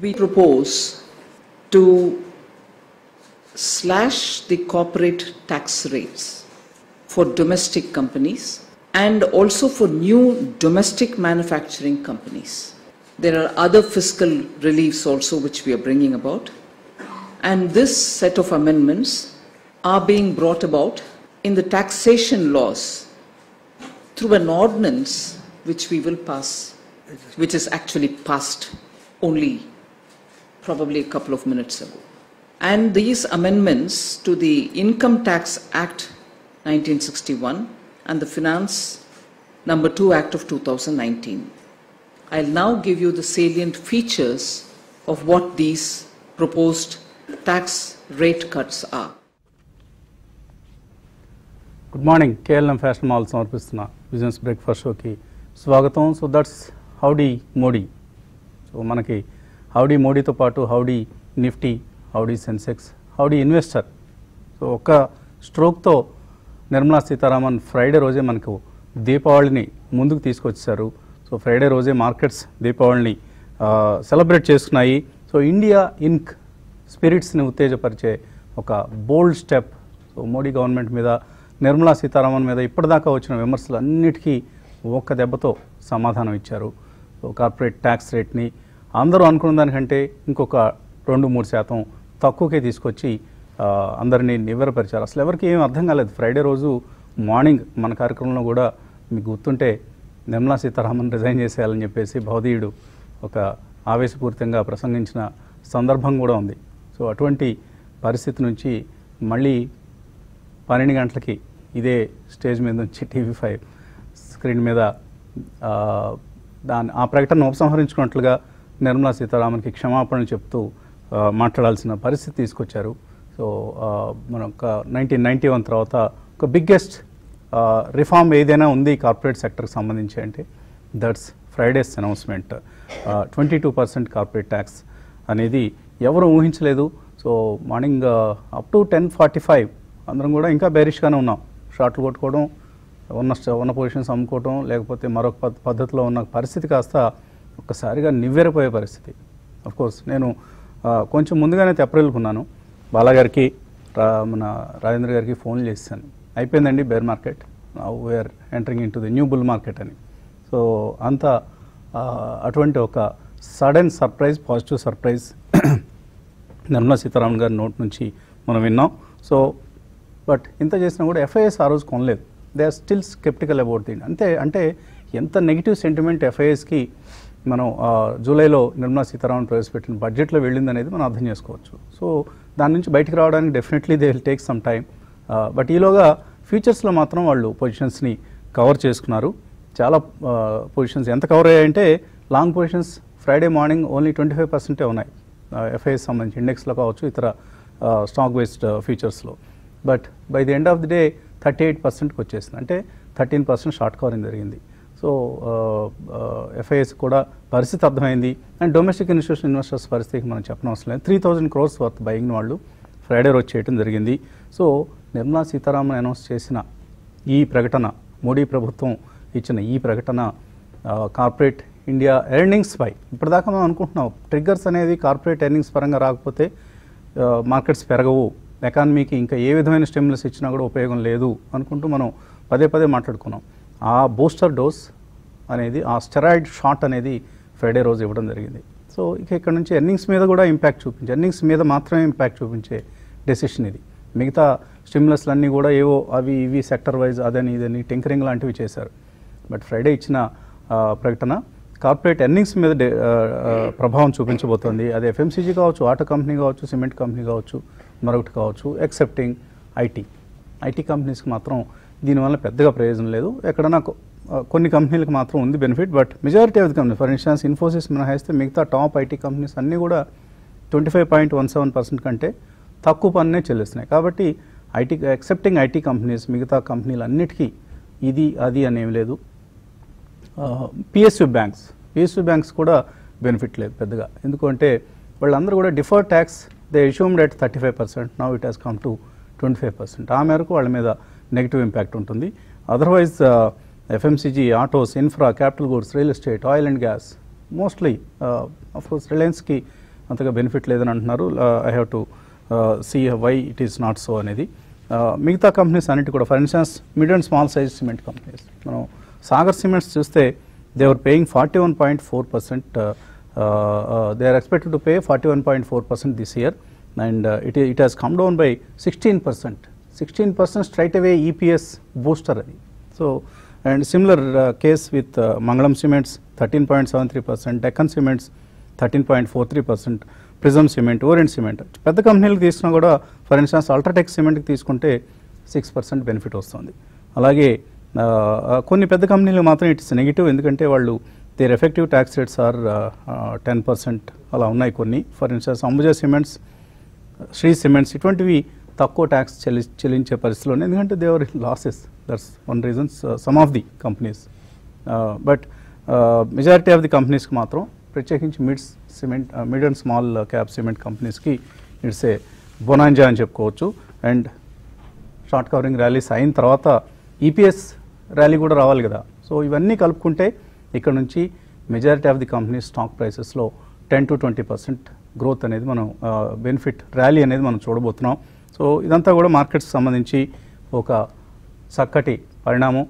we propose to slash the corporate tax rates for domestic companies and also for new domestic manufacturing companies. There are other fiscal reliefs also which we are bringing about. And this set of amendments are being brought about in the taxation laws through an ordinance which we will pass, which is actually passed only probably a couple of minutes ago. And these amendments to the Income Tax Act 1961 and the Finance Number 2 Act of 2019. I'll now give you the salient features of what these proposed tax rate cuts are. Good morning KLM fashion mall సమర్పిస్తున్న business breakfast షోకి స్వాగతం so that's howdy Modi so మనకి howdy మోడీతో పాటు howdy Nifty howdy Sensex howdy investor so ఒక్క స్ట్రోక్తో Nirmala Sitharaman Friday రోజే మనకు దీపావళిని ముందుకు తీసుకొచ్చారు సో ఫ్రైడే రోజే మార్కెట్స్ దీపావళిని సెలబ్రేట్ చేసుకున్నాయి సో ఇండియా ఇన్క్ స్పిరిట్స్ని ఉత్తేజపరిచే ఒక bold step so Modi government మీద నిర్మలా సీతారామన్ మీద ఇప్పటిదాకా వచ్చిన విమర్శలు అన్నిటికీ ఒక్క దెబ్బతో సమాధానం ఇచ్చారు సో కార్పొరేట్ ట్యాక్స్ రేట్ని అందరూ అనుకున్న దానికంటే ఇంకొక రెండు మూడు శాతం తక్కువకే తీసుకొచ్చి ఆ, అందరినీ నివ్వెరపరిచారు అసలు ఎవరికి ఏం అర్థం కాలేదు ఫ్రైడే రోజు మార్నింగ్ మన కార్యక్రమంలో కూడా మీకు గుర్తుంటే నిర్మలా సీతారామన్ రిజైన్ చేసేయాలని చెప్పేసి భౌదీయుడు ఒక ఆవేశపూరితంగా ప్రసంగించిన సందర్భం కూడా ఉంది సో అటువంటి పరిస్థితి నుంచి మళ్ళీ పన్నెండు గంటలకి ఇదే స్టేజ్ మీద నుంచి టీవీ ఫైవ్ స్క్రీన్ మీద ఆ, దాని ఆ ప్రకటన ఉపసంహరించుకున్నట్లుగా నిర్మలా సీతారామన్కి క్షమాపణలు చెప్తూ ఆ, మాట్లాడాల్సిన పరిస్థితి తీసుకొచ్చారు సో ఆ, మన ఒక నైన్టీన్ నైంటీ వన్ తర్వాత ఒక బిగ్గెస్ట్ రిఫార్మ్ ఏదైనా ఉంది కార్పొరేట్ సెక్టర్కి సంబంధించి అంటే that's Friday's announcement twenty two percent corporate tax అనేది ఎవరు ఊహించలేదు so morning up to ten forty five అందరం కూడా ఇంకా బేరిష్గానే ఉన్నాం షార్ట్లు కొట్టుకోవడం ఉన్న స్ట- ఉన్న పొజిషన్స్ అమ్ముకోవడం లేకపోతే మరొక పద్ పద్ధతిలో ఉన్న పరిస్థితి కాస్త ఒక్కసారిగా నివ్వెరపోయే పరిస్థితి అఫ్ కోర్స్ నేను ఆ, కొంచెం ముందుగానే తెప్పరిల్లుకున్నాను బాలాగారికి రా మన రాజేంద్ర గారికి ఫోన్ చేశాను అయిపోయిందండి bear market we're entering into the new bull market అని సో అంత ఆ, అటువంటి ఒక sudden surprise positive surprise Nirmala Sitharaman గారి నోట్ నుంచి మనం విన్నాం సో బట్ ఇంత చేసినా కూడా ఎఫ్ఐఎస్ ఆ రోజు కొనలేదు they are still sceptical about the అంటే అంటే ఎంత నెగిటివ్ సెంటిమెంట్ ఎఫ్ఐఎస్కి మనం ఆ, జూలైలో నిర్మలా సీతారామన్ ప్రవేశపెట్టిన బడ్జెట్లో వెళ్ళింది అనేది మనం అర్థం చేసుకోవచ్చు సో దాని నుంచి బయటికి రావడానికి definitely they will take some time but ఈలోగా ఫ్యూచర్స్లో మాత్రం వాళ్ళు పొజిషన్స్ని కవర్ చేసుకున్నారు చాలా పొజిషన్స్ ఎంత కవర్ అయ్యాయంటే long positions Friday morning only twenty five పర్సెంటే ఉన్నాయి ఎఫ్ఐఎస్ సంబంధించి ఇండెక్స్లో కావచ్చు ఇతర స్టాక్ బేస్డ్ ఫీచర్స్లో but by the end of the day thirty eight పర్సెంట్కి వచ్చేసింది అంటే థర్టీన్ పర్సెంట్ షార్ట్ కవరింగ్ జరిగింది సో ఎఫ్ఐఎస్ కూడా పరిస్థితి అర్థమైంది అండ్ డొమెస్టిక్ ఇన్స్టిట్యూషన్ ఇన్వెస్టర్స్ పరిస్థితికి మనం చెప్పనవసరం లేదు three thousand crores worth buying వాళ్ళు ఫ్రైడే రోజు చేయడం జరిగింది సో నిర్మలా సీతారామన్ అనౌన్స్ చేసిన ఈ ప్రకటన మోడీ ప్రభుత్వం ఇచ్చిన ఈ ప్రకటన ఆ, కార్పొరేట్ ఇండియా ఎర్నింగ్స్ పై ఇప్పటిదాకా మనం అనుకుంటున్నాం ట్రిగ్గర్స్ అనేది కార్పొరేట్ ఎర్నింగ్స్ పరంగా రాకపోతే ఆ, మార్కెట్స్ పెరగవు ఎకానమీకి ఇంకా ఏ విధమైన స్టిమ్యులస్ ఇచ్చినా కూడా ఉపయోగం లేదు అనుకుంటూ మనం పదే పదే మాట్లాడుకున్నాం ఆ బూస్టర్ డోస్ అనేది ఆ స్టెరాయిడ్ షాట్ అనేది ఫ్రైడే రోజు ఇవ్వడం జరిగింది సో ఇక ఇక్కడ నుంచి ఎర్నింగ్స్ మీద కూడా ఇంపాక్ట్ చూపించే ఎర్నింగ్స్ మీద మాత్రమే ఇంపాక్ట్ చూపించే డెసిషన్ ఇది మిగతా స్టిమ్యులస్లు అన్నీ కూడా ఏవో అవి ఇవి సెక్టర్ వైజ్ అదని ఇదని టింకరింగ్ లాంటివి చేశారు బట్ ఫ్రైడే ఇచ్చిన ఆ, ప్రకటన కార్పొరేట్ ఎర్నింగ్స్ మీద డే- ఆ, ఆ, ప్రభావం చూపించబోతోంది అది ఎఫ్ఎంసీజీ కావచ్చు ఆటో కంపెనీ కావచ్చు సిమెంట్ కంపెనీ కావచ్చు మరొకటి కావచ్చు ఎక్సెప్టింగ్ ఐటీ ఐటీ కంపెనీస్కి మాత్రం దీనివల్ల పెద్దగా ప్రయోజనం లేదు ఎక్కడన్నా కొ- ఆ, కొన్ని కంపెనీలకు మాత్రం ఉంది benefit but majority of the company for instance Infosys మినహాయిస్తే మిగతా టాప్ ఐటీ కంపెనీస్ అన్నీ కూడా twenty five point one seven percent కంటే తక్కువ పన్నే చెల్లిస్తున్నాయి కాబట్టి ఐటీ ఎక్సెప్టింగ్ ఐటీ కంపెనీస్ మిగతా కంపెనీలు అన్నిటికీ ఇది అది అనేవి లేదు పిఎస్యు బ్యాంక్స్ పిఎస్యు బ్యాంక్స్ కూడా బెనిఫిట్ లేదు పెద్దగా ఎందుకంటే వాళ్ళందరూ కూడా defer tax they assumed at thirty five percent now it has come to twenty five percent ఆ మేరకు వాళ్ళ మీద నెగిటివ్ ఇంపాక్ట్ ఉంటుంది otherwise FMCG autos infra capital goods real estate oil and gas mostly course రిలయన్స్కి అంతగా benefit లేదని అంటున్నారు I have to see why it is not so అనేది Uh, మిగతా కంపెనీస్ అన్నిటి కూడా for instance mid and small size cement companies మనం Sagar cements చూస్తే they are paying forty one point four percent they are expected to pay forty one point four percent this year and it it has come down by sixteen percent sixteen percent straight away EPS booster అది so and similar case with Mangalam cements thirteen point seven three percent Deccan cements thirteen point four three percent Prism cement ఓరెంట్ cement పెద్ద కంపెనీలకు తీసుకున్నా కూడా for instance UltraTech సిమెంట్కి తీసుకుంటే six percent benefit వస్తుంది అలాగే ఆ, ఆ, కొన్ని పెద్ద కంపెనీలు మాత్రం ఇట్స్ నెగిటివ్ ఎందుకంటే వాళ్ళు their effective tax rates are ten percent అలా ఉన్నాయి కొన్ని for instance Ambuja cements Shree cements ఇటువంటివి తక్కువ ట్యాక్స్ చెల్లి చెల్లించే పరిస్థితిలో ఉన్నాయి ఎందుకంటే their losses that's one reasons some of the companies but majority of the కంపెనీస్కి మాత్రం ప్రత్యేకించి mids cement mid and small cap cement కంపెనీస్కి ఇట్స్ ఏ బొనాంజా అని చెప్పుకోవచ్చు అండ్ షార్ట్ కవరింగ్ ర్యాలీస్ అయిన తర్వాత ఈపీఎస్ ర్యాలీ కూడా రావాలి కదా సో ఇవన్నీ కలుపుకుంటే ఇక్కడ నుంచి majority of the companies stock ప్రైసెస్లో ten to twenty percent growth అనేది మనం బెనిఫిట్ ర్యాలీ అనేది మనం చూడబోతున్నాం సో ఇదంతా కూడా మార్కెట్స్కి సంబంధించి ఒక చక్కటి పరిణామం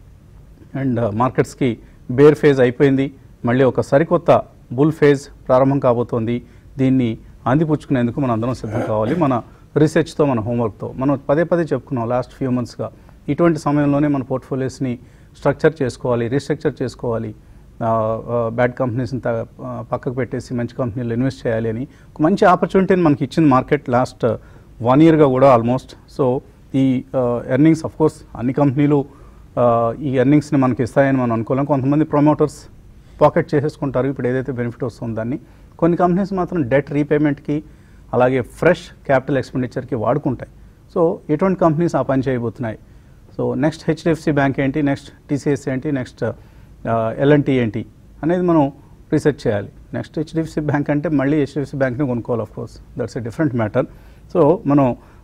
అండ్ మార్కెట్స్కి బేర్ ఫేజ్ అయిపోయింది మళ్ళీ ఒక సరికొత్త బుల్ ఫేజ్ ప్రారంభం కాబోతోంది దీన్ని అందిపుచ్చుకునేందుకు మనం అందరం సిద్ధం కావాలి మన రీసెర్చ్తో మన హోంవర్క్తో మనం పదే పదే చెప్పుకున్నాం లాస్ట్ ఫ్యూ మంత్స్గా ఇటువంటి సమయంలోనే మన పోర్ట్ఫోలియోస్ని స్ట్రక్చర్ చేసుకోవాలి రీస్ట్రక్చర్ చేసుకోవాలి బ్యాడ్ కంపెనీస్ని త- ఆ, పక్కకు పెట్టేసి మంచి కంపెనీలు ఇన్వెస్ట్ చేయాలి అని ఒక మంచి ఆపర్చునిటీని మనకి ఇచ్చింది మార్కెట్ లాస్ట్ వన్ ఇయర్గా కూడా ఆల్మోస్ట్ సో ఈ ఎర్నింగ్స్ అఫ్ కోర్స్ అన్ని కంపెనీలు ఆ, ఈ ఎర్నింగ్స్ని మనకి ఇస్తాయని మనం అనుకోలేం కొంతమంది ప్రమోటర్స్ పాకెట్ చేసేసుకుంటారు ఇప్పుడు ఏదైతే బెనిఫిట్ వస్తుందో దాన్ని కొన్ని కంపెనీస్ మాత్రం డెట్ రీపేమెంట్కి అలాగే ఫ్రెష్ క్యాపిటల్ ఎక్స్పెండిచర్కి వాడుకుంటాయి సో ఎటువంటి కంపెనీస్ ఆ పని చేయబోతున్నాయి సో నెక్స్ట్ హెచ్డిఎఫ్సి బ్యాంక్ ఏంటి నెక్స్ట్ టీసీఎస్ ఏంటి నెక్స్ట్ ఎల్ఎన్టీ ఏంటి అనేది మనం రీసెర్చ్ చేయాలి నెక్స్ట్ హెచ్డిఎఫ్సి బ్యాంక్ అంటే మళ్ళీ హెచ్డిఎఫ్సి బ్యాంక్ని కొనుక్కోవాలి of course that's a different matter so మనం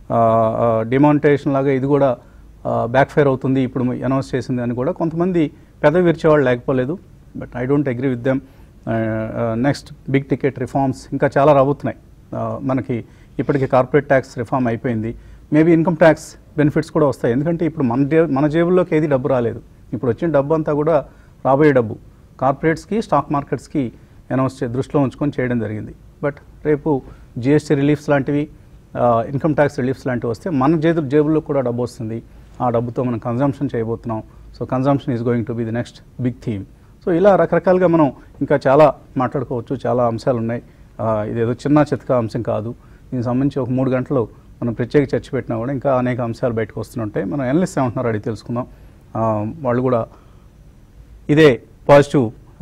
డిమానిటేషన్ లాగా ఇది కూడా బ్యాక్ ఫైర్ అవుతుంది ఇప్పుడు అనౌన్స్ చేసింది అని కూడా కొంతమంది పెద్ద విరిచేవాళ్ళు లేకపోలేదు but I don't agree with them next big ticket reforms ఇంకా చాలా రాబోతున్నాయి Uh, మనకి ఇప్పటికి కార్పొరేట్ ట్యాక్స్ రిఫార్మ్ అయిపోయింది మేబీ ఇన్కమ్ ట్యాక్స్ బెనిఫిట్స్ కూడా వస్తాయి ఎందుకంటే ఇప్పుడు మన జే మన జేబుల్లోకి ఏది డబ్బు రాలేదు ఇప్పుడు వచ్చిన డబ్బు అంతా కూడా రాబోయే డబ్బు కార్పొరేట్స్కి స్టాక్ మార్కెట్స్కి అనౌన్స్ చే దృష్టిలో ఉంచుకొని చేయడం జరిగింది బట్ రేపు జిఎస్టీ రిలీఫ్స్ లాంటివి ఇన్కమ్ ట్యాక్స్ రిలీఫ్స్ లాంటివి వస్తే మన జేబు జేబుల్లో కూడా డబ్బు వస్తుంది ఆ డబ్బుతో మనం కన్జంప్షన్ చేయబోతున్నాం so consumption is going to be the next big theme so ఇలా రకరకాలుగా మనం ఇంకా చాలా మాట్లాడుకోవచ్చు చాలా అంశాలు ఉన్నాయి ఆ, ఇదేదో చిన్న చితక అంశం కాదు దీనికి సంబంధించి ఒక మూడు గంటలు మనం ప్రత్యేక చర్చ పెట్టినా కూడా ఇంకా అనేక అంశాలు బయటకు వస్తుంటాయి మనం ఎనలిస్ట్ ఏమంటున్నారు అడిగి తెలుసుకుందాం ఆ, వాళ్ళు కూడా ఇదే పాజిటివ్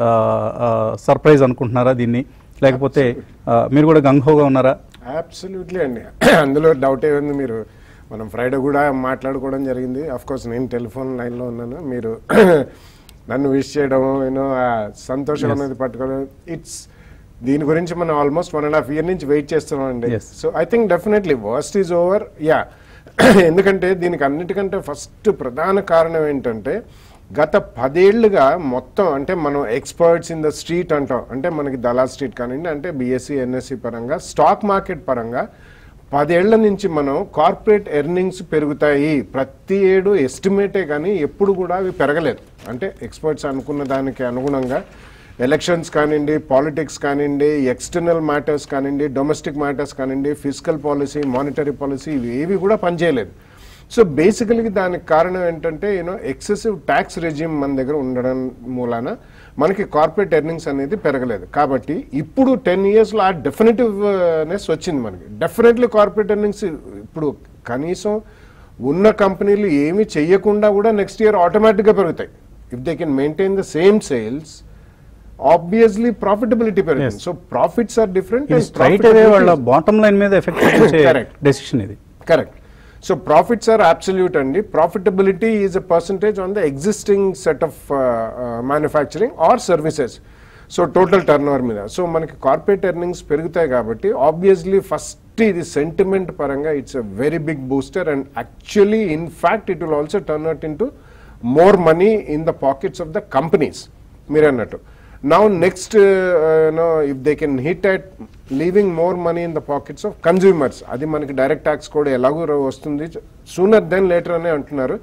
సర్ప్రైజ్ అనుకుంటున్నారా దీన్ని లేకపోతే ఆ, మీరు కూడా గంగోగా ఉన్నారా అబ్సల్యూట్లీ అండి అందులో డౌట్ ఏముంది మీరు మనం ఫ్రైడే కూడా మాట్లాడుకోవడం జరిగింది అఫ్ కోర్స్ నేను టెలిఫోన్ లైన్లో ఉన్నాను మీరు నన్ను విష్ చేయడం యూనో సంతోషం Yes. అనేది పట్టుకోవడం ఇట్స్ దీని గురించి మనం almost one and half year నుంచి వెయిట్ చేస్తున్నాం అండి Yes. So I think definitely worst is over yeah ఎందుకంటే దీనికి అన్నిటికంటే ఫస్ట్ ప్రధాన కారణం ఏంటంటే గత పదేళ్లుగా మొత్తం అంటే మనం ఎక్స్పర్ట్స్ ఇన్ ద స్ట్రీట్ అంటాం అంటే మనకి దళా స్ట్రీట్ కానివ్వండి అంటే బీఎస్సీ ఎన్ఎస్సి పరంగా స్టాక్ మార్కెట్ పరంగా పదేళ్ల నుంచి మనం కార్పొరేట్ ఎర్నింగ్స్ పెరుగుతాయి ప్రతి ఏడు ఎస్టిమేటే కానీ ఎప్పుడు కూడా అవి పెరగలేదు అంటే ఎక్స్పర్ట్స్ అనుకున్న దానికి అనుగుణంగా ఎలక్షన్స్ కానివ్వండి పాలిటిక్స్ కానివ్వండి ఎక్స్టర్నల్ మ్యాటర్స్ కానివ్వండి డొమెస్టిక్ మ్యాటర్స్ కానివ్వండి ఫిజికల్ పాలసీ మానిటరీ పాలసీ ఇవి ఏవి కూడా పనిచేయలేదు సో బేసికల్గా దానికి కారణం ఏంటంటే యూనో ఎక్సెసివ్ ట్యాక్స్ రెజ్యూమ్ మన దగ్గర ఉండడం మూలాన మనకి కార్పొరేట్ ఎర్నింగ్స్ అనేది పెరగలేదు కాబట్టి ఇప్పుడు టెన్ ఇయర్స్లో ఆ డెఫినెటివ్నెస్ వచ్చింది మనకి డెఫినెట్లీ కార్పొరేట్ ఎర్నింగ్స్ ఇప్పుడు కనీసం ఉన్న కంపెనీలు ఏమి చెయ్యకుండా కూడా నెక్స్ట్ ఇయర్ ఆటోమేటిక్గా పెరుగుతాయి if they can maintain the same sales obviously profitability పెరుగుతుంది Yes. So profits are different ఇది స్ట్రైట్ అవే వాళ్ళ బాటమ్ లైన్ మీద ఎఫెక్ట్ చేసే Correct. డెసిషన్ ఇది correct so profits are absolute అండి profitability is a percentage on the existing set of manufacturing or services so total turnover మీద so మనకి corporate earnings పెరుగుతాయి కాబట్టి obviously first ఇది sentiment పరంగా it's a very big booster and actually in fact it will also turn out in to more money in the pockets of the companies మీరు అన్నట్టు now next no if they can hit at leaving more money in the pockets of consumers అది మనకి direct tax కూడా ఎలాగో ర- వస్తుంది sooner then later అనే అంటున్నారు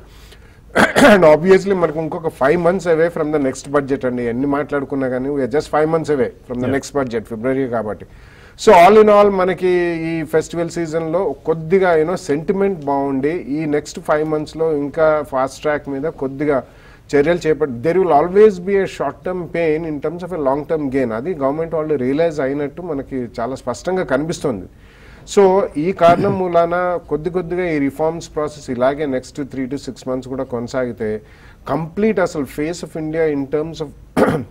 అండ్ ఆబ్వియస్లీ మనకు ఇంకొక five months away from the next budget అండి ఎన్ని మాట్లాడుకున్నా కానీ we're just five months away from the next budget ఫిబ్రవరి కాబట్టి సో ఆల్ ఇన్ ఆల్ మనకి ఈ ఫెస్టివల్ సీజన్లో కొద్దిగా యూనో సెంటిమెంట్ బాగుండి ఈ నెక్స్ట్ ఫైవ్ మంత్స్లో ఇంకా ఫాస్ట్ ట్రాక్ మీద కొద్దిగా చర్యలు చేపట్టి there will always be a short term pain in terms of a long term gain అది గవర్నమెంట్ వాళ్ళు రియలైజ్ అయినట్టు మనకి చాలా స్పష్టంగా కనిపిస్తుంది సో ఈ కారణం మూలాన కొద్ది కొద్దిగా ఈ రిఫార్మ్స్ ప్రాసెస్ ఇలాగే next three to six months కూడా కొనసాగితే కంప్లీట్ అసలు face of India in terms of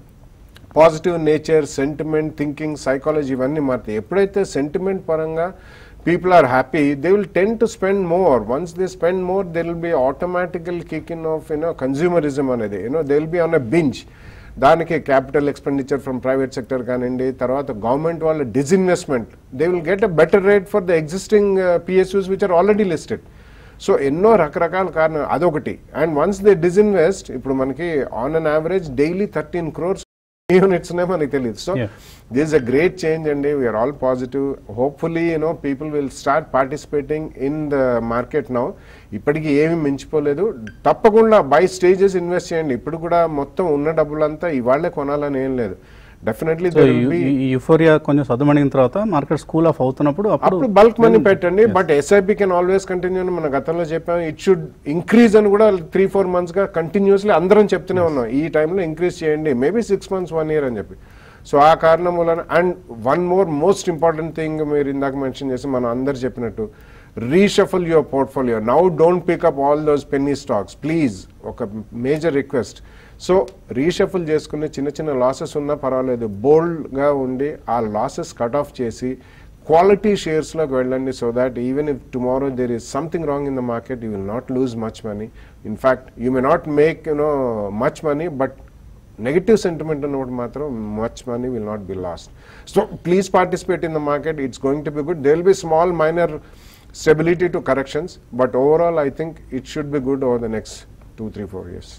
positive nature sentiment thinking psychology ఇవన్నీ మారుతాయి ఎప్పుడైతే సెంటిమెంట్ పరంగా people are happy they will tend to spend more once they spend more they will be automatically kick in of you know consumerism అనేది you know they will be on a binge దానికి capital expenditure from private sector కానివ్వండి తర్వాత government వాళ్ళ disinvestment they will get a better rate for the existing PSUs which are already listed so ఎన్నో రకరకాల కారణాలు అదొకటి and once they disinvest ఇప్పుడు మనకి on an average daily thirteen crores units నే మనకి తెలియదు so Yeah. This a great change అండి we're all positive hopefully you know people will start participating in the market now ఇప్పటికీ ఏమీ మించిపోలేదు తప్పకుండా బై స్టేజెస్ ఇన్వెస్ట్ చేయండి ఇప్పుడు కూడా మొత్తం ఉన్న డబ్బులంతా ఇవాళ్లే కొనాలని ఏం లేదు డెఫినెట్లీ సో యుఫోరియా కొంచెం సద్దుమణిగిన తర్వాత మార్కెట్ స్కూల్ ఆఫ్ అవుతున్నప్పుడు అప్పుడు అప్పుడు బల్క్ మనీ పెట్టండి but SIP can always continue అని మన గతంలో చెప్పాం ఇట్ షుడ్ ఇంక్రీజ్ అని కూడా త్రీ ఫోర్ మంత్స్ గా కంటిన్యూస్లీ అందరం చెప్తూనే ఉన్నాం ఈ టైంలో ఇంక్రీజ్ చేయండి maybe six months one year అని చెప్పి సో ఆ కారణం వలన and one more most important thing మీరు ఇందాక మెన్షన్ చేసి మనం అందరు చెప్పినట్టు reshuffle your portfolio now don't pick up all those penny stocks please ఒక మేజర్ రిక్వెస్ట్ సో రీషఫుల్ చేసుకునే చిన్న చిన్న లాసెస్ ఉన్నా పర్వాలేదు బోల్డ్గా ఉండి ఆ లాసెస్ కట్ ఆఫ్ చేసి క్వాలిటీ షేర్స్లోకి వెళ్ళండి so that even if tomorrow there is something wrong in the market you will not lose much money in fact you may not make you know much money but negative sentiment ఉన్నప్పుడు మాత్రం much money will not be lost so please participate in the market it's going to be good they will B small minor stability to corrections but overall I think it should be good over the next two three four years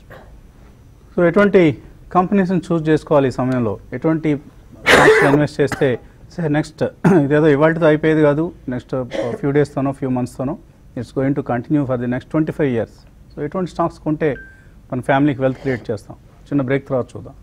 so ఎటువంటి కంపెనీస్ని చూస్ చేసుకోవాలి ఈ సమయంలో ఎటువంటి invest చేస్తే సే next ఇదేదో ఇవాళతో అయిపోయేది కాదు నెక్స్ట్ ఫ్యూ డేస్తోనో ఫ్యూ మంత్స్తోనో it's going to continue for the next twenty five years so ఎటువంటి స్టాక్స్ కొంటే మన ఫ్యామిలీకి వెల్త్ క్రియేట్ చేస్తాం చిన్న బ్రేక్ తర్వాత చూద్దాం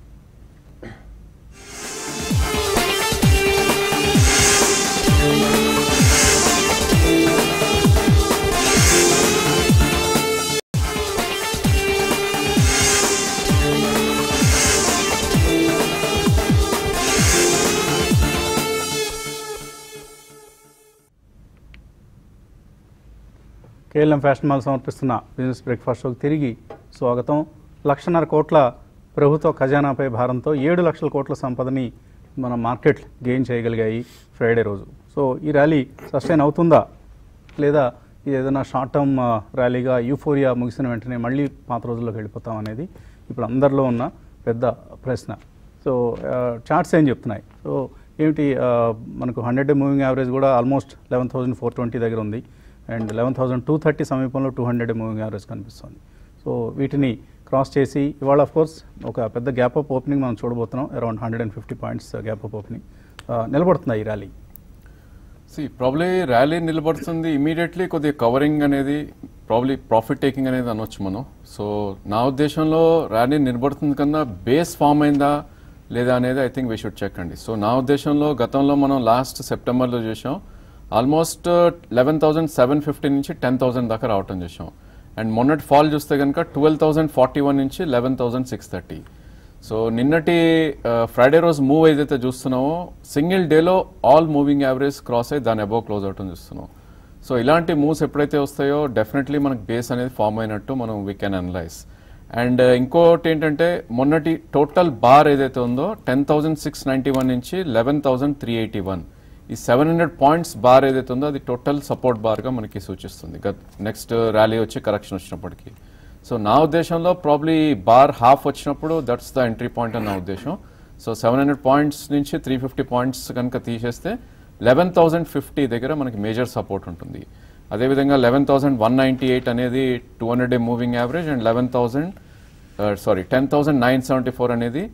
కేఎల్ఎం ఫ్యాషన్ మాల్ సమర్పిస్తున్న బిజినెస్ బ్రేక్ఫాస్ట్ షోకి తిరిగి స్వాగతం లక్షన్నర కోట్ల ప్రభుత్వ ఖజానాపై భారంతో ఏడు లక్షల కోట్ల సంపదని మన మార్కెట్ గెయిన్ చేయగలిగాయి ఫ్రైడే రోజు సో ఈ ర్యాలీ సస్టైన్ అవుతుందా లేదా ఇది ఏదైనా షార్ట్ టర్మ్ ర్యాలీగా యూఫోరియా ముగిసిన వెంటనే మళ్ళీ పాత రోజుల్లోకి వెళ్ళిపోతాం అనేది ఇప్పుడు అందరిలో ఉన్న పెద్ద ప్రశ్న సో చార్ట్స్ ఏం చెప్తున్నాయి సో ఏమిటి ఆ, మనకు హండ్రెడ్ డే మూవింగ్ యావరేజ్ కూడా almost eleven thousand four twenty దగ్గర ఉంది and eleven thousand two thirty సమీపంలో two hundred day moving average కనిపిస్తుంది సో వీటిని క్రాస్ చేసి ఇవాళ ఆఫ్ కోర్స్ ఒక పెద్ద గ్యాప్ అప్ ఓపెనింగ్ మనం చూడబోతున్నాం around hundred and fifty points gap up opening నిలబడుతుంది ఈ ర్యాలీ సి ప్రాబ్లీ ర్యాలీ నిలబడుతుంది ఇమీడియట్లీ కొద్దిగా కవరింగ్ అనేది ప్రాబ్లీ ప్రాఫిట్ టేకింగ్ అనేది అనొచ్చు మనం సో నా ఉద్దేశంలో ర్యాలీ నిలబడుతుంది కన్నా బేస్ ఫామ్ అయిందా లేదా అనేది I think we should check అండి సో నా ఉద్దేశంలో గతంలో మనం లాస్ట్ సెప్టెంబర్లో చూసాం almost eleven thousand seven fifty నుంచి టెన్ థౌసండ్ దాకా రావటం చూసాం అండ్ మొన్నటి ఫాల్ చూస్తే కనుక ట్వెల్వ్ థౌసండ్ ఫార్టీ వన్ నుంచి eleven thousand six thirty so నిన్నటి ఫ్రైడే రోజు మూవ్ ఏదైతే చూస్తున్నామో సింగిల్ డేలో ఆల్ మూవింగ్ యావరేజ్ క్రాస్ అయ్యి దాని అబౌవ్ క్లోజ్ అవటం చూస్తున్నాం సో ఇలాంటి మూవ్స్ ఎప్పుడైతే వస్తాయో డెఫినెట్లీ మనకు బేస్ అనేది ఫామ్ అయినట్టు మనం వీ కెన్ అనలైజ్ అండ్ ఇంకోటి ఏంటంటే మొన్నటి టోటల్ బార్ ఏదైతే ఉందో ten thousand six ninety one నుంచి eleven thousand three eighty one ఈ సెవెన్ హండ్రెడ్ పాయింట్స్ బార్ ఏదైతే ఉందో అది టోటల్ సపోర్ట్ బార్గా మనకి సూచిస్తుంది నెక్స్ట్ ర్యాలీ వచ్చి కరెక్షన్ వచ్చినప్పటికీ సో నా ఉద్దేశంలో ప్రాబ్లీ బార్ హాఫ్ వచ్చినప్పుడు దట్స్ ద ఎంట్రీ పాయింట్ అని నా ఉద్దేశం సో సెవెన్ హండ్రెడ్ పాయింట్స్ నుంచి త్రీ ఫిఫ్టీ పాయింట్స్ కనుక తీసేస్తే లెవెన్ థౌసండ్ ఫిఫ్టీ దగ్గర మనకి మేజర్ సపోర్ట్ ఉంటుంది అదేవిధంగా eleven thousand one ninety eight అనేది two hundred day moving average and eleven thousand sorry ten thousand nine seventy four అనేది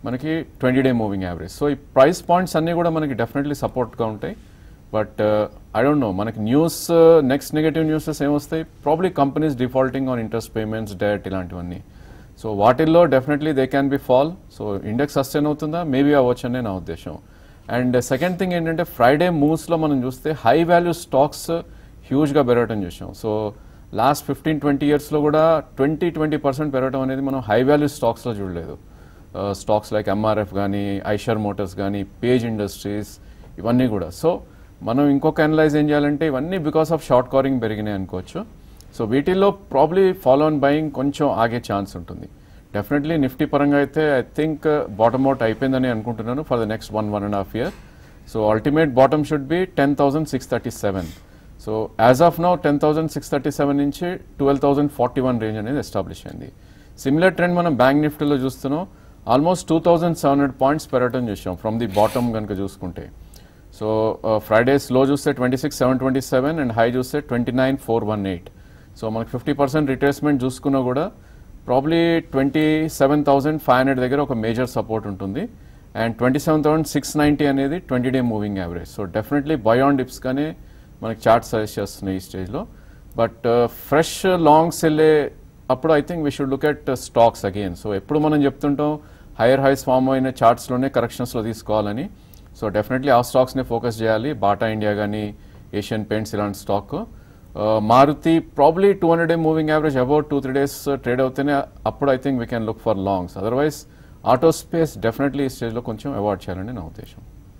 మనకి twenty day moving average so ఈ ప్రైస్ పాయింట్స్ అన్నీ కూడా మనకి డెఫినెట్లీ సపోర్ట్గా ఉంటాయి బట్ ఐ డోంట్ నో మనకి న్యూస్ నెక్స్ట్ నెగటివ్ న్యూసెస్ ఏమొస్తాయి probably companies defaulting on interest payments debt ఇలాంటివన్నీ సో వాటిల్లో definitely they can be fall so index sustain అవుతుందా మేబీ అవ్వచ్చు అనే నా ఉద్దేశం అండ్ సెకండ్ థింగ్ ఏంటంటే ఫ్రైడే మూవ్స్లో మనం చూస్తే హై వాల్యూ స్టాక్స్ హ్యూజ్గా పెరగటం చూసాం సో లాస్ట్ ఫిఫ్టీన్ ట్వంటీ ఇయర్స్లో కూడా ట్వంటీ ట్వంటీ పర్సెంట్ పెరగడం అనేది మనం హై వాల్యూ స్టాక్స్లో చూడలేదు స్టాక్స్ లైక్ ఎంఆర్ఎఫ్ కానీ ఐషర్ మోటార్స్ కానీ పేజ్ ఇండస్ట్రీస్ ఇవన్నీ కూడా సో మనం ఇంకొక అనలైజ్ ఏం చేయాలంటే ఇవన్నీ బికాస్ ఆఫ్ షార్ట్ కవరింగ్ పెరిగినాయి అనుకోవచ్చు సో వీటిల్లో ప్రాబ్లీ ఫాలో ఆన్ బయింగ్ కొంచెం ఆగే ఛాన్స్ ఉంటుంది డెఫినెట్లీ నిఫ్టీ పరంగా అయితే ఐ థింక్ బాటమ్ అవుట్ అయిపోయిందని అనుకుంటున్నాను for the next one one and half year so ultimate bottom should be ten thousand six thirty seven so as of now ten thousand six thirty seven నుంచి twelve thousand forty one range అనేది establish అయింది similar trend మనం bank నిఫ్టీలో చూస్తున్నాం almost two thousand seven hundred points పెరగటం చూసాం from the bottom కనుక చూసుకుంటే సో ఫ్రైడేస్ లో చూస్తే twenty six seven twenty seven and high చూస్తే twenty nine four one eight so మనకి ఫిఫ్టీ పర్సెంట్ రిట్రేస్మెంట్ చూసుకున్నా కూడా probably twenty seven thousand five hundred దగ్గర ఒక మేజర్ సపోర్ట్ ఉంటుంది and twenty seven thousand six ninety అనేది twenty day moving average so definitely buy on డిప్స్గానే మనకి చార్ట్ సజెస్ట్ చేస్తున్నాయి ఈ స్టేజ్లో బట్ ఫ్రెష్ లాంగ్స్ వెళ్ళే అప్పుడు I think we should look at stocks again so ఎప్పుడు మనం చెప్తుంటాం హైయర్ హైస్ ఫామ్ అయిన చార్ట్స్లోనే కరెక్షన్స్లో తీసుకోవాలని సో డెఫినెట్లీ ఆ స్టాక్స్ని ఫోకస్ చేయాలి బాటా ఇండియా కానీ ఏషియన్ పెయింట్స్ ఇలాంటి stock Maruti probably two hundred day moving average about two three days trade అవుతేనే అప్పుడు I think we can look for longs otherwise auto space definitely ఈ స్టేజ్లో కొంచెం అవాయిడ్ చేయాలని నా ఉద్దేశం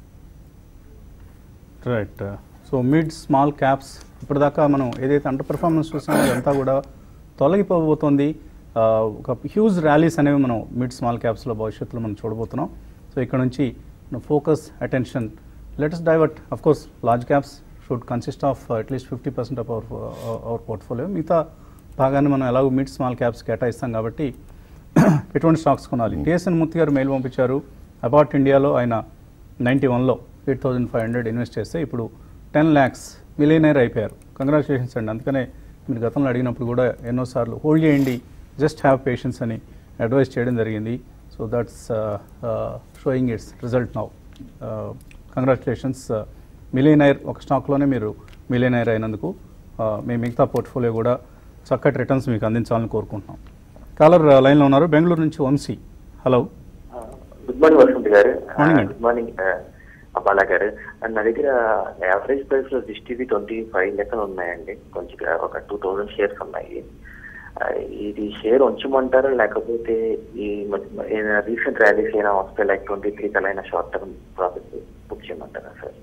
right so mid small caps ఇప్పటిదాకా మనం ఏదైతే అండర్ పెర్ఫార్మెన్స్ చూసామో అదంతా కూడా తొలగిపోబోతోంది ఆ, ఒక హ్యూజ్ ర్యాలీస్ అనేవి మనం మిడ్ స్మాల్ క్యాప్స్లో భవిష్యత్తులో మనం చూడబోతున్నాం సో ఇక్కడ నుంచి focus attention latest divert of course large caps should consist of at least fifty percent of our our portfolio మిగతా భాగాన్ని మనం ఎలాగో మిడ్ స్మాల్ క్యాప్స్ కేటాయిస్తాం కాబట్టి ఎటువంటి స్టాక్స్ కొనాలి టిఎస్ఎన్ మూర్తి గారు మెయిల్ పంపించారు అబౌట్ ఇండియాలో ఆయన నైంటీ వన్లో eight thousand five hundred invest చేస్తే ఇప్పుడు టెన్ ల్యాక్స్ మిలియనర్ అయిపోయారు కంగ్రాచులేషన్స్ అండి అందుకనే మీరు గతంలో అడిగినప్పుడు కూడా ఎన్నోసార్లు హోల్డ్ చేయండి జస్ట్ హ్యావ్ పేషెన్స్ అని అడ్వైస్ చేయడం జరిగింది so that's showing its result now congratulations millionaire ఒక స్టాక్లోనే మీరు మిలియనైర్ అయినందుకు uh, మీ మిగతా పోర్ట్ఫోలియో కూడా చక్కటి రిటర్న్స్ మీకు అందించాలని కోరుకుంటున్నాం కాలర్ లైన్లో ఉన్నారు బెంగళూరు నుంచి Vamshi hello good morning Vasanth గారు Morning అండి. గుడ్ మార్నింగ్ బాలా గారు అండ్ నా దగ్గర యావరేజ్ ప్రైస్ లో దిష్టివి ట్వంటీ ఫైవ్ లెక్కలు ఉన్నాయండి కొంచెం ఒక టూ థౌజండ్ షేర్స్ ఉన్నాయి ఆ, ఇది షేర్ ఉంచమంటారా లేకపోతే ఈ రీసెంట్ ర్యాలీస్ అయినా వస్తే లైక్ ట్వంటీ త్రీ కలైనా షార్ట్ టర్మ్ ప్రాఫిట్ బుక్ చేయమంటారా సార్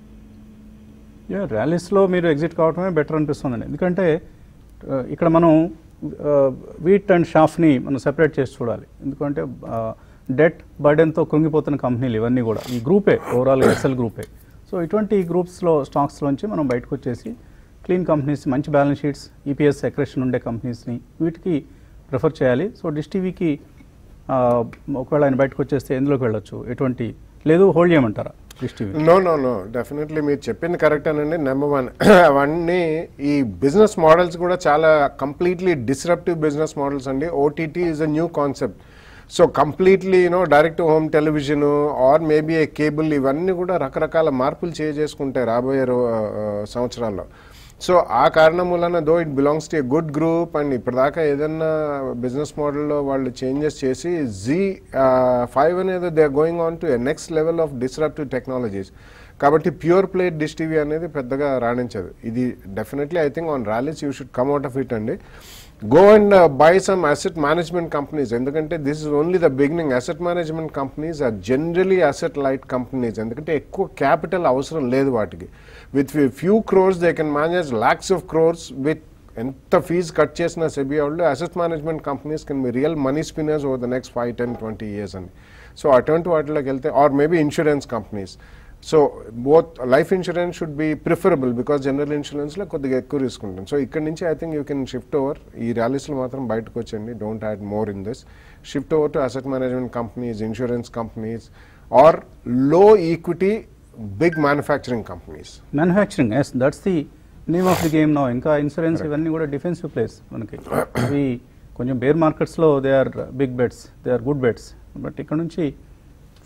యా ర్యాలీస్లో మీరు ఎగ్జిట్ కావడమే బెటర్ అనిపిస్తుందండి ఎందుకంటే ఆ, ఇక్కడ మనం వీట్ అండ్ షాఫ్ని మనం సెపరేట్ చేసి చూడాలి ఎందుకంటే డెట్ బర్డెన్తో కృంగిపోతున్న కంపెనీలు ఇవన్నీ కూడా ఈ గ్రూపే ఓవరాల్ ఎస్ఎల్ గ్రూపే సో ఇటువంటి గ్రూప్స్లో స్టాక్స్లోంచి మనం బయటకు వచ్చేసి క్లీన్ కంపెనీస్ మంచి బ్యాలెన్స్ షీట్స్ ఈపీఎస్ ఎక్రెషన్ ఉండే కంపెనీస్ని వీటికి ప్రిఫర్ చేయాలి సో డిష్ టీవీకి ఒకవేళ ఆయన బయటకు వచ్చేస్తే ఎందులోకి వెళ్ళొచ్చు ఎటువంటి లేదు హోల్డ్ చేయమంటారా dish TV no no no definitely మీరు చెప్పింది కరెక్ట్ అనండి నెంబర్ వన్ అవన్నీ ఈ బిజినెస్ మోడల్స్ కూడా చాలా కంప్లీట్లీ డిస్రప్టివ్ బిజినెస్ మోడల్స్ అండి OTT is a new concept so completely you know direct home television or maybe a cable ఇవన్నీ కూడా రకరకాల మార్పులు చేసుకుంటాయి రాబోయే రో- ఆ, సంవత్సరాల్లో సో ఆ కారణం వలన though it belongs to a good group and ఇప్పటిదాకా ఏదన్నా బిజినెస్ మోడల్లో వాళ్ళు చేంజెస్ చేసి జీ ఫైవ్ అనేది they going on to next level of disruptive technologies కాబట్టి ప్యూర్ ప్లేట్ డిష్ టీవీ అనేది పెద్దగా రాణించదు ఇది definitely I think on rallies you should come out of it అండి go and buy some asset management companies ఎందుకంటే this is only the beginning asset management companies are generally asset light companies ఎందుకంటే ఎక్కువ capital అవసరం లేదు వాటికి with few crores they can manage lakhs of crores with ఎంత fee cut చేసిన SEBI వాళ్ళు asset management companies can be real money spinners over the next five ten twenty years అని so అటువంటి వాటిలోకి వెళ్తే or maybe insurance companies so both life insurance should be preferable because general ఇన్సూరెన్స్లో కొద్దిగా ఎక్కువ risk ఉంటుంది so ఇక్కడ నుంచి I think you can shift over ఈ ర్యాలీస్లో మాత్రం బయటకు వచ్చండి don't add more in this shift over to asset management companies insurance companies or low equity big manufacturing companies manufacturing yes that's the name of the game no ఇంకా insurance ఇవన్నీ కూడా defensive places మనకి అవి కొంచెం bear మార్కెట్స్లో they are big bets they are good bets but ఇక్కడ నుంచి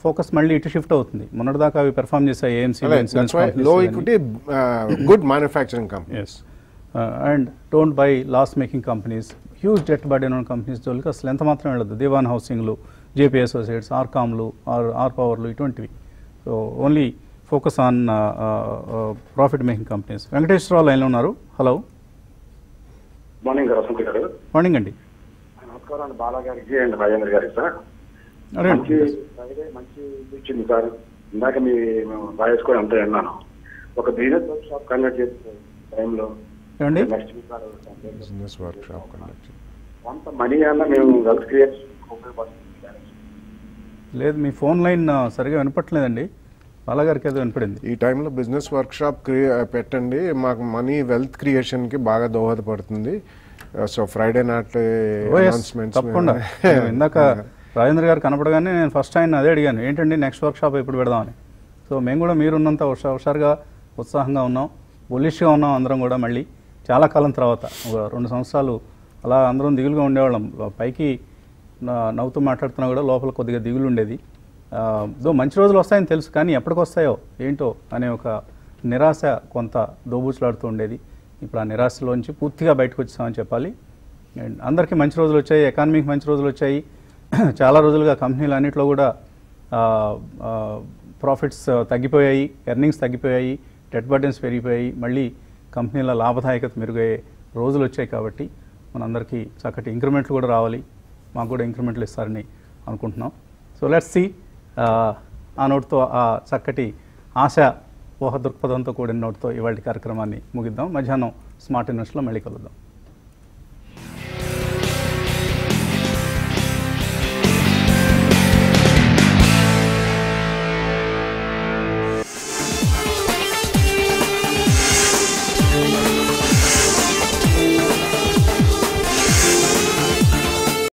focus మళ్ళీ ఇటు షిఫ్ట్ అవుతుంది మొన్నటిదాకా అవి పెర్ఫామ్ చేసాయి AMC that's why low equity good manufacturing companies and don't buy loss making companies huge debt burden ఉన్న కంపెనీస్ జోలికి అసలు ఎంత మాత్రం వెళ్ళదు దివాన్ హౌసింగ్లు జేపీ అసోసియేట్స్ ఆర్కామ్లు ఆర్ ఆర్ పవర్లు ఇటువంటివి so only focus on profit making companies Venkateswararao లైన్లో ఉన్నారు హలో మార్నింగ్ గారు వసంత గారు మార్నింగ్ అండి నమస్కారం అండి బాలా గారికి అండ్ రాజేంద్ర గారికి సార్ అదే మంచి ఫ్రైడే మంచి ఇది ఇచ్చింది సార్ ఇందాక మీ వాయిస్ కూడా అంతా విన్నాను ఒక బిజినెస్ వర్క్ షాప్ కండక్ట్ చేసిన టైంలో ఏమండి next week business workshop conduct కొంత మనీ అన్న మేము వెల్త్ క్రియేట్ ఉపయోగపడుతుంది లేదు మీ ఫోన్ లైన్ ఆ, సరిగా వినపట్లేదండి బాలాగారికి ఏదో వినపడింది ఈ టైంలో బిజినెస్ వర్క్ షాప్ పెట్టండి మాకు మనీ వెల్త్ క్రియేషన్ కి బాగా దోహదపడుతుంది so Friday not O S తప్పకుండా నేను ఇందాక రాజేంద్ర గారు కనపడగానే నేను ఫస్ట్ ఆయన అదే అడిగాను ఏంటండి నెక్స్ట్ వర్క్ షాప్ ఎప్పుడు పెడదామని సో మేము కూడా మీరున్నంత హుషా హుషారుగా ఉత్సాహంగా ఉన్నాం బులిష్గా ఉన్నాం అందరం కూడా మళ్ళీ చాలా కాలం తర్వాత ఒక రెండు సంవత్సరాలు అలా అందరం దిగులుగా ఉండేవాళ్ళం పైకి నా- నవ్వుతూ మాట్లాడుతున్నా కూడా లోపల కొద్దిగా దిగులు ఉండేది ఆ, దో మంచి రోజులు వస్తాయని తెలుసు కానీ ఎప్పటికి వస్తాయో ఏంటో అనే ఒక నిరాశ కొంత దోబూచులాడుతూ ఉండేది ఇప్పుడు ఆ నిరాశలోంచి పూర్తిగా బయటకు వచ్చామని చెప్పాలి అండ్ అందరికీ మంచి రోజులు వచ్చాయి ఎకానమీకి మంచి రోజులు వచ్చాయి చాలా రోజులుగా కంపెనీలు అన్నింటిలో కూడా ప్రాఫిట్స్ తగ్గిపోయాయి ఎర్నింగ్స్ తగ్గిపోయాయి డెట్ బర్డెన్స్ పెరిగిపోయాయి మళ్ళీ కంపెనీల లాభదాయకత మెరుగయ్యే రోజులు వచ్చాయి కాబట్టి మనందరికీ చక్కటి ఇంక్రిమెంట్లు కూడా రావాలి మాకు కూడా ఇంక్రిమెంట్లు ఇస్తారని అనుకుంటున్నాం సో లెట్స్ సి ఆ నోట్తో ఆ చక్కటి ఆశ ఊహ దృక్పథంతో కూడిన నోట్తో ఇవాళ కార్యక్రమాన్ని ముగిద్దాం మధ్యాహ్నం స్మార్ట్ ఇన్వెస్ట్లో మళ్ళీ కలుద్దాం